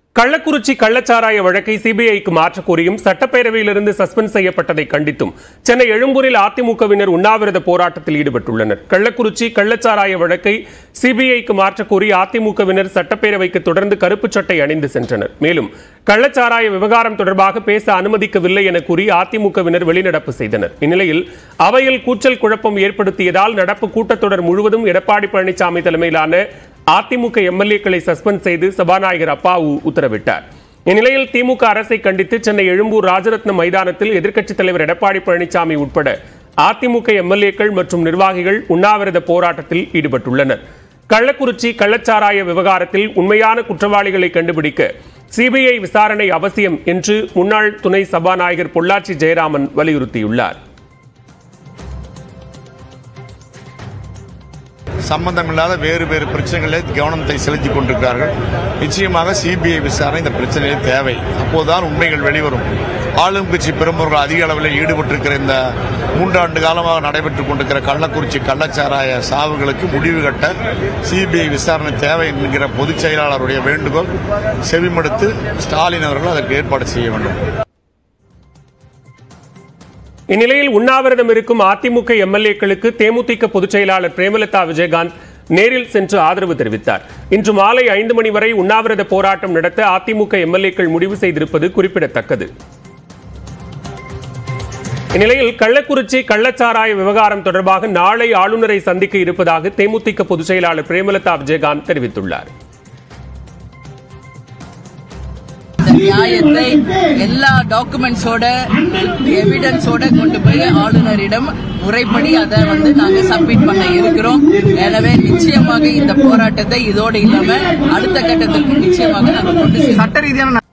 கள்ளக்குறிச்சி கள்ளச்சாராய வழக்கை சிபிஐக்கு மாற்றக் கோரியும் சட்டப்பேரவையிலிருந்து சஸ்பெண்ட் செய்யப்பட்டதை கண்டித்தும் சென்னை எழும்பூரில் அதிமுகவினர் உண்ணாவிரத போராட்டத்தில் ஈடுபட்டுள்ளனர் கள்ளக்குறிச்சி கள்ளச்சாராய வழக்கை சிபிஐக்கு மாற்றக் கோரி அதிமுகவினர் சட்டப்பேரவைக்கு தொடர்ந்து கருப்பு சட்டை அணிந்து சென்றனர் மேலும் கள்ளச்சாராய விவகாரம் தொடர்பாக பேச அனுமதிக்கவில்லை என கூறி அதிமுகவினர் வெளிநடப்பு செய்தனர் இந்நிலையில் அவையில் கூச்சல் குழப்பம் ஏற்படுத்தியதால் நடப்பு கூட்டத்தொடர் முழுவதும் எடப்பாடி பழனிசாமி தலைமையிலான அதிமுக எம்எல்ஏக்களை சஸ்பெண்ட் செய்து சபாநாயகர் அப்பாவு உத்தரவிட்டார் இந்நிலையில் திமுக அரசை கண்டித்து சென்னை எழும்பூர் ராஜரத்னம் மைதானத்தில் எதிர்க்கட்சித் தலைவர் எடப்பாடி பழனிசாமி உட்பட அதிமுக எம்எல்ஏக்கள் மற்றும் நிர்வாகிகள் உண்ணாவிரத போராட்டத்தில் ஈடுபட்டுள்ளனர் கள்ளக்குறிச்சி கள்ளச்சாராய விவகாரத்தில் உண்மையான குற்றவாளிகளை கண்டுபிடிக்க சிபிஐ விசாரணை அவசியம் என்று முன்னாள் துணை சபாநாயகர் பொள்ளாச்சி ஜெயராமன் வலியுறுத்தியுள்ளார் சம்பந்தமில்லாத வேறு வேறு பிரச்சனைகளில் கவனத்தை செலுத்திக் கொண்டிருக்கிறார்கள் நிச்சயமாக சிபிஐ விசாரணை இந்த பிரச்சனையில் தேவை அப்போதுதான் உண்மைகள் வெளிவரும் ஆளும் கட்சி பெரும்பொருள் அதிக அளவில் ஈடுபட்டிருக்கிற இந்த மூன்றாண்டு காலமாக நடைபெற்றுக் கொண்டிருக்கிற கள்ளக்குறிச்சி கள்ளச்சாராய சாவுகளுக்கு முடிவு கட்ட சிபிஐ விசாரணை தேவை என்கிற பொதுச் செயலாளருடைய வேண்டுகோள் செவிமடுத்து ஸ்டாலின் அவர்கள் அதற்கு ஏற்பாடு செய்ய வேண்டும் இந்நிலையில் உண்ணாவிரதம் இருக்கும் அதிமுக எம்எல்ஏக்களுக்கு தேமுதிக பொதுச் செயலாளர் பிரேமலதா விஜயகாந்த் நேரில் சென்று ஆதரவு தெரிவித்தார் இன்று மாலை ஐந்து மணி வரை உண்ணாவிரத போராட்டம் நடத்த அதிமுக எம்எல்ஏக்கள் முடிவு செய்திருப்பது குறிப்பிடத்தக்கது இந்நிலையில் கள்ளக்குறிச்சி கள்ளச்சாராய விவகாரம் தொடர்பாக நாளை ஆளுநரை சந்திக்க இருப்பதாக தேமுதிக பொதுச் செயலாளர் பிரேமலதா விஜயகாந்த் தெரிவித்துள்ளார் இந்த நியாயத்தை எல்லா டாக்குமெண்ட்ஸோட எவிடன்ஸோட கொண்டு போய் ஆளுநரிடம் முறைப்படி அதை வந்து நாங்க சப்மிட் பண்ண இருக்கிறோம் எனவே நிச்சயமாக இந்த போராட்டத்தை இதோடு இல்லாம அடுத்த கட்டத்திற்கு நிச்சயமாக நாங்கள் கொண்டு செல்வோம் சட்ட ரீதியான